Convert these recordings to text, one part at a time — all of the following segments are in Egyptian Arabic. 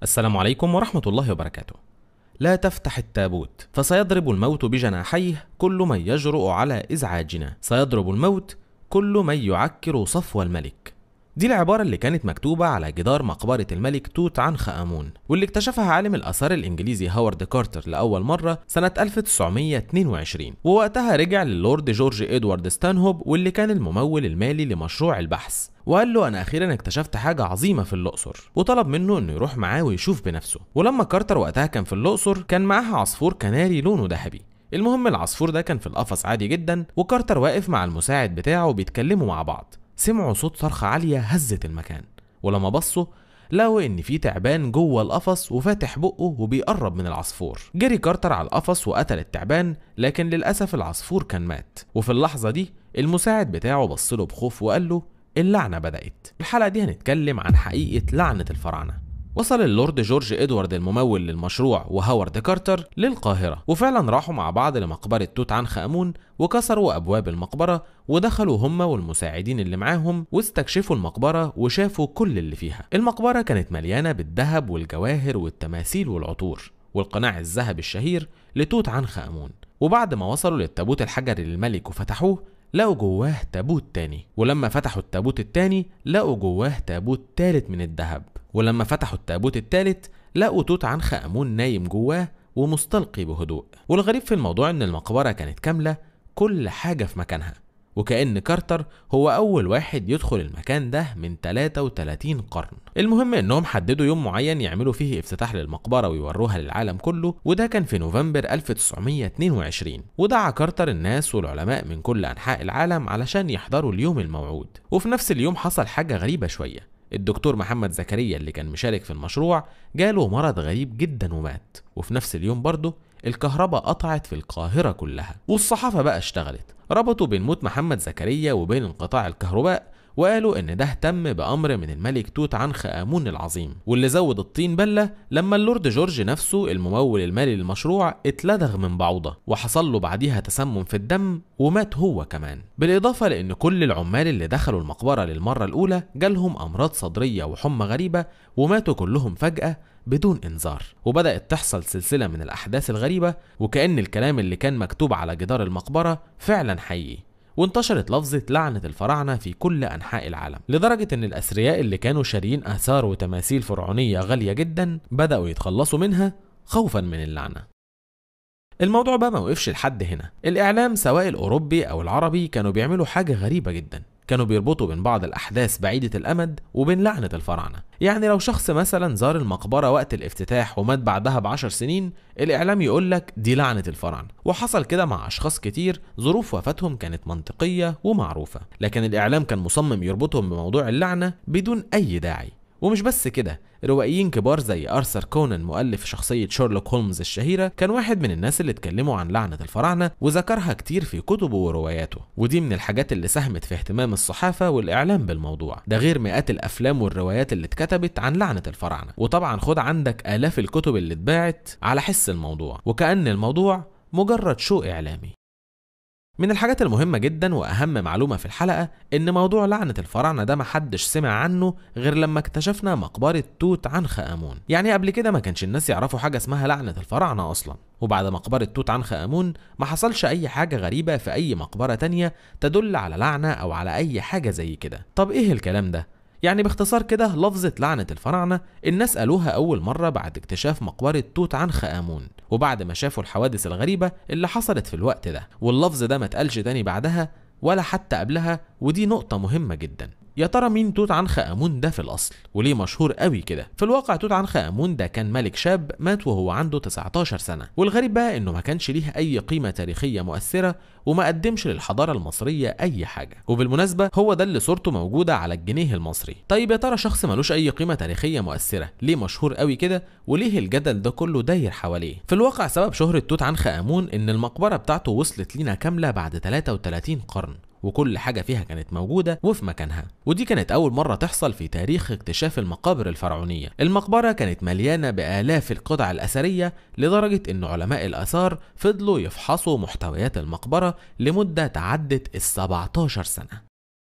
السلام عليكم ورحمة الله وبركاته. لا تفتح التابوت فسيضرب الموت بجناحيه كل من يجرؤ على إزعاجنا، سيضرب الموت كل من يعكر صفو الملك. دي العبارة اللي كانت مكتوبة على جدار مقبرة الملك توت عنخ آمون واللي اكتشفها عالم الآثار الإنجليزي هوارد كارتر لأول مرة سنة 1922 ووقتها رجع للورد جورج إدوارد ستانهوب واللي كان الممول المالي لمشروع البحث وقال له انا اخيرا اكتشفت حاجه عظيمه في الاقصر وطلب منه انه يروح معاه ويشوف بنفسه ولما كارتر وقتها كان في الاقصر كان معاه عصفور كناري لونه ذهبي المهم العصفور ده كان في القفص عادي جدا وكارتر واقف مع المساعد بتاعه وبيتكلموا مع بعض سمعوا صوت صرخة عالية هزت المكان ولما بصوا لقوا ان في تعبان جوه القفص وفاتح بقه وبيقرب من العصفور جري كارتر على القفص وقتل التعبان لكن للاسف العصفور كان مات وفي اللحظه دي المساعد بتاعه بص له بخوف وقال له اللعنه بدات الحلقه دي هنتكلم عن حقيقه لعنه الفراعنه وصل اللورد جورج ادوارد الممول للمشروع وهاورد كارتر للقاهرة وفعلا راحوا مع بعض لمقبرة توت عنخ آمون وكسروا أبواب المقبرة ودخلوا هم والمساعدين اللي معاهم واستكشفوا المقبرة وشافوا كل اللي فيها المقبرة كانت مليانة بالذهب والجواهر والتماثيل والعطور والقناع الذهبي الشهير لتوت عنخ آمون وبعد ما وصلوا للتابوت الحجري للملك وفتحوه لقوا جواه تابوت تاني ولما فتحوا التابوت التاني لقوا جواه تابوت تالت من الذهب ولما فتحوا التابوت التالت لقوا توت عنخ آمون نايم جواه ومستلقي بهدوء والغريب في الموضوع ان المقبرة كانت كاملة كل حاجة في مكانها وكأن كارتر هو أول واحد يدخل المكان ده من 33 قرن المهم إنهم حددوا يوم معين يعملوا فيه افتتاح للمقبرة ويوروها للعالم كله وده كان في نوفمبر 1922 ودعا كارتر الناس والعلماء من كل أنحاء العالم علشان يحضروا اليوم الموعود وفي نفس اليوم حصل حاجة غريبة شوية الدكتور محمد زكريا اللي كان مشارك في المشروع جاله مرض غريب جدا ومات وفي نفس اليوم برضه الكهرباء قطعت في القاهرة كلها والصحافة بقى اشتغلت ربطوا بين موت محمد زكريا وبين انقطاع الكهرباء وقالوا ان ده تم بامر من الملك توت عنخ امون العظيم واللي زود الطين بله لما اللورد جورج نفسه الممول المالي للمشروع اتلدغ من بعوضه وحصل له بعديها تسمم في الدم ومات هو كمان بالاضافه لان كل العمال اللي دخلوا المقبره للمره الاولى جالهم امراض صدريه وحمى غريبه وماتوا كلهم فجاه بدون انذار وبدات تحصل سلسله من الاحداث الغريبه وكان الكلام اللي كان مكتوب على جدار المقبره فعلا حقيقي وانتشرت لفظة لعنة الفراعنة في كل أنحاء العالم لدرجة إن الأثرياء اللي كانوا شاريين آثار وتماثيل فرعونية غالية جدا بدأوا يتخلصوا منها خوفا من اللعنة الموضوع بقى ما وقفش لحد هنا الإعلام سواء الأوروبي أو العربي كانوا بيعملوا حاجة غريبة جدا كانوا بيربطوا بين بعض الأحداث بعيدة الأمد وبين لعنة الفراعنة يعني لو شخص مثلا زار المقبرة وقت الافتتاح ومات بعدها بعشر سنين الإعلام يقول لك دي لعنة الفراعنة وحصل كده مع أشخاص كتير ظروف وفاتهم كانت منطقية ومعروفة لكن الإعلام كان مصمم يربطهم بموضوع اللعنة بدون أي داعي ومش بس كده روائيين كبار زي ارثر كونان مؤلف شخصية شارلوك هولمز الشهيرة كان واحد من الناس اللي اتكلموا عن لعنة الفراعنة وذكرها كتير في كتبه ورواياته ودي من الحاجات اللي ساهمت في اهتمام الصحافة والإعلام بالموضوع ده غير مئات الأفلام والروايات اللي اتكتبت عن لعنة الفراعنة وطبعا خد عندك آلاف الكتب اللي اتباعت على حس الموضوع وكأن الموضوع مجرد شو إعلامي من الحاجات المهمة جدا وأهم معلومة في الحلقة إن موضوع لعنة الفراعنة ده محدش سمع عنه غير لما اكتشفنا مقبرة توت عنخ آمون يعني قبل كده ما كانش الناس يعرفوا حاجة اسمها لعنة الفراعنة أصلا وبعد مقبرة توت عنخ آمون ما حصلش أي حاجة غريبة في أي مقبرة تانية تدل على لعنة أو على أي حاجة زي كده طب إيه الكلام ده؟ يعني باختصار كده لفظة لعنة الفراعنة الناس قالوها أول مرة بعد اكتشاف مقبرة توت عنخ آمون وبعد ما شافوا الحوادث الغريبة اللي حصلت في الوقت ده واللفظ ده ما اتقالش تاني بعدها ولا حتى قبلها ودي نقطة مهمة جدا يا ترى مين توت عنخ آمون ده في الأصل وليه مشهور قوي كده في الواقع توت عنخ آمون ده كان ملك شاب مات وهو عنده 19 سنة والغريب بقى إنه ما كانش ليه أي قيمة تاريخية مؤثرة وما قدمش للحضارة المصرية أي حاجة وبالمناسبة هو ده اللي صورته موجودة على الجنيه المصري طيب يا ترى شخص ملوش أي قيمة تاريخية مؤثرة ليه مشهور قوي كده وليه الجدل ده كله داير حواليه في الواقع سبب شهرة توت عنخ آمون إن المقبرة بتاعته وصلت لينا كاملة بعد 33 قرن وكل حاجة فيها كانت موجودة وفي مكانها ودي كانت أول مرة تحصل في تاريخ اكتشاف المقابر الفرعونية المقبرة كانت مليانة بآلاف القطع الأثرية لدرجة أن علماء الآثار فضلوا يفحصوا محتويات المقبرة لمدة تعدت ال 17 سنة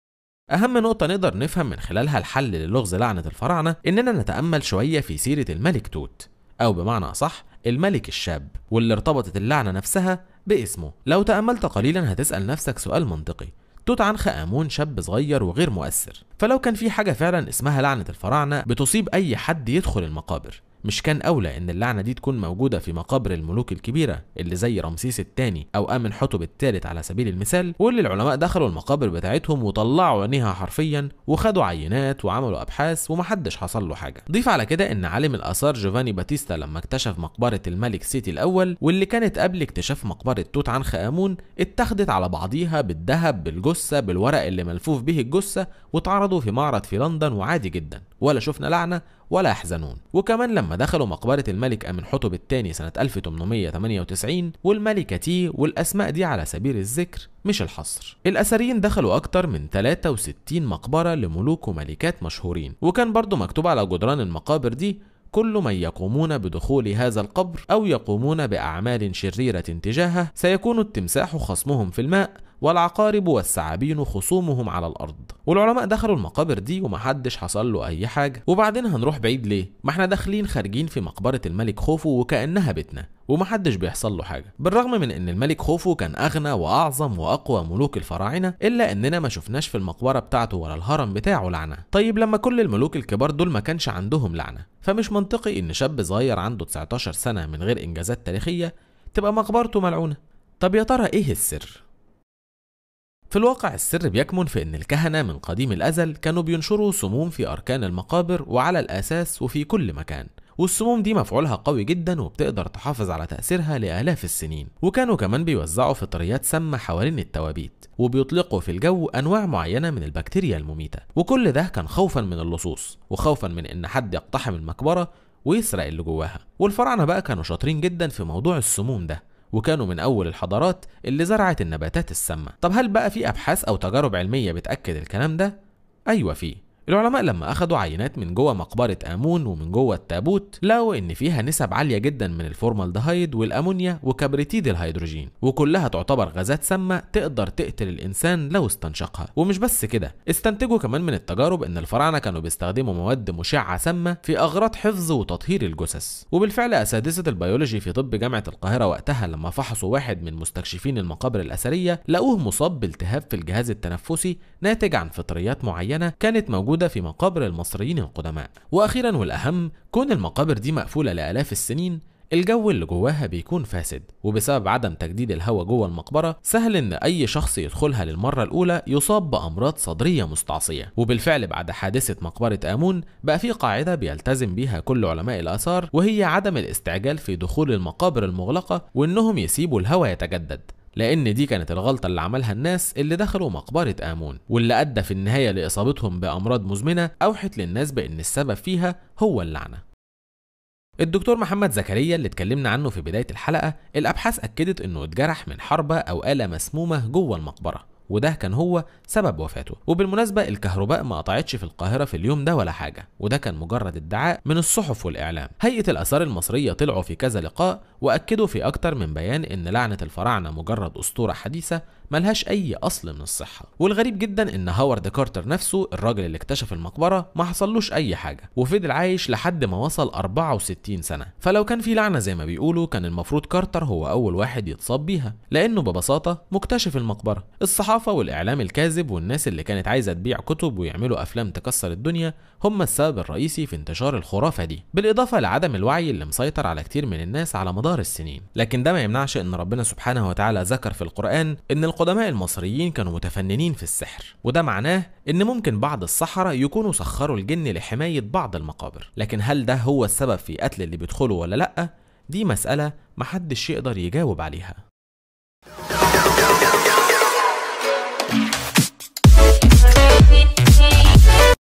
أهم نقطة نقدر نفهم من خلالها الحل للغز لعنة الفراعنة إننا نتأمل شوية في سيرة الملك توت أو بمعنى أصح الملك الشاب واللي ارتبطت اللعنة نفسها باسمه لو تأملت قليلا هتسأل نفسك سؤال منطقي توت عنخ آمون شاب صغير وغير مؤثر فلو كان في حاجة فعلا اسمها لعنة الفراعنة بتصيب أي حد يدخل المقابر مش كان أولى إن اللعنة دي تكون موجودة في مقابر الملوك الكبيرة اللي زي رمسيس الثاني أو آمن حتب الثالث على سبيل المثال واللي العلماء دخلوا المقابر بتاعتهم وطلعوا عينيها حرفيا وخدوا عينات وعملوا أبحاث ومحدش حصل له حاجة ضيف على كده إن عالم الآثار جوفاني باتيستا لما اكتشف مقبرة الملك سيتي الأول واللي كانت قبل اكتشاف مقبرة توت عنخ آمون اتخذت على بعضيها بالذهب بالجثة بالورق اللي ملفوف به الجثة واتعرضوا في معرض في لندن وعادي جدا ولا شفنا لعنة ولا يحزنون وكمان لما دخلوا مقبرة الملك أمن حتب الثاني سنة 1898 والملكة تي والأسماء دي على سبيل الذكر مش الحصر الأثريين دخلوا أكتر من 63 مقبرة لملوك وملكات مشهورين وكان برضو مكتوب على جدران المقابر دي كل من يقومون بدخول هذا القبر أو يقومون بأعمال شريرة تجاهه سيكون التمساح خصمهم في الماء والعقارب والثعابين خصومهم على الارض والعلماء دخلوا المقابر دي ومحدش حصل له اي حاجه وبعدين هنروح بعيد ليه ما احنا داخلين خارجين في مقبره الملك خوفو وكانها بيتنا ومحدش بيحصل له حاجه بالرغم من ان الملك خوفو كان اغنى واعظم واقوى ملوك الفراعنه الا اننا ما شفناش في المقبره بتاعته ولا الهرم بتاعه لعنه طيب لما كل الملوك الكبار دول ما كانش عندهم لعنه فمش منطقي ان شاب صغير عنده 19 سنه من غير انجازات تاريخيه تبقى مقبرته ملعونه طب يا ترى ايه السر في الواقع السر بيكمن في ان الكهنه من قديم الازل كانوا بينشروا سموم في اركان المقابر وعلى الاساس وفي كل مكان والسموم دي مفعولها قوي جدا وبتقدر تحافظ على تأثيرها لآلاف السنين وكانوا كمان بيوزعوا فطريات سامة حوالين التوابيت وبيطلقوا في الجو أنواع معينة من البكتيريا المميتة وكل ده كان خوفا من اللصوص وخوفا من إن حد يقتحم المقبرة ويسرق اللي جواها والفراعنة بقى كانوا شاطرين جدا في موضوع السموم ده وكانوا من أول الحضارات اللي زرعت النباتات السامة طب هل بقى في أبحاث أو تجارب علمية بتأكد الكلام ده؟ أيوة فيه العلماء لما أخدوا عينات من جوه مقبرة آمون ومن جوه التابوت لقوا إن فيها نسب عالية جدا من الفورمالدهيد والأمونيا وكبريتيد الهيدروجين وكلها تعتبر غازات سامة تقدر تقتل الإنسان لو استنشقها ومش بس كده استنتجوا كمان من التجارب إن الفراعنة كانوا بيستخدموا مواد مشعة سامة في أغراض حفظ وتطهير الجثث وبالفعل أساتذة البيولوجي في طب جامعة القاهرة وقتها لما فحصوا واحد من مستكشفين المقابر الأثرية لقوه مصاب بالتهاب في الجهاز التنفسي ناتج عن فطريات معينة كانت موجودة موجودة في مقابر المصريين القدماء وأخيرا والأهم كون المقابر دي مقفولة لآلاف السنين الجو اللي جواها بيكون فاسد وبسبب عدم تجديد الهواء جوه المقبرة سهل ان اي شخص يدخلها للمرة الاولى يصاب بامراض صدرية مستعصية وبالفعل بعد حادثة مقبرة امون بقى في قاعدة بيلتزم بيها كل علماء الاثار وهي عدم الاستعجال في دخول المقابر المغلقة وانهم يسيبوا الهواء يتجدد لأن دي كانت الغلطة اللي عملها الناس اللي دخلوا مقبرة آمون واللي أدى في النهاية لإصابتهم بأمراض مزمنة أوحت للناس بأن السبب فيها هو اللعنة الدكتور محمد زكريا اللي اتكلمنا عنه في بداية الحلقة الأبحاث أكدت إنه اتجرح من حربة أو آلة مسمومة جوه المقبرة وده كان هو سبب وفاته وبالمناسبة الكهرباء ما قطعتش في القاهرة في اليوم ده ولا حاجة وده كان مجرد ادعاء من الصحف والإعلام هيئة الآثار المصرية طلعوا في كذا لقاء وأكدوا في أكتر من بيان إن لعنة الفراعنة مجرد أسطورة حديثة ملهاش أي أصل من الصحة والغريب جدا إن هاورد كارتر نفسه الراجل اللي اكتشف المقبرة ما حصلوش أي حاجة وفضل عايش لحد ما وصل 64 سنة فلو كان في لعنة زي ما بيقولوا كان المفروض كارتر هو أول واحد يتصاب بيها لأنه ببساطة مكتشف المقبرة الصحافة والإعلام الكاذب والناس اللي كانت عايزة تبيع كتب ويعملوا أفلام تكسر الدنيا هم السبب الرئيسي في انتشار الخرافة دي بالإضافة لعدم الوعي اللي مسيطر على كتير من الناس على مدار السنين لكن ده ما يمنعش إن ربنا سبحانه وتعالى ذكر في القرآن إن القدماء المصريين كانوا متفننين في السحر وده معناه إن ممكن بعض السحرة يكونوا سخروا الجن لحماية بعض المقابر لكن هل ده هو السبب في قتل اللي بيدخلوا ولا لأ دي مسألة محدش يقدر يجاوب عليها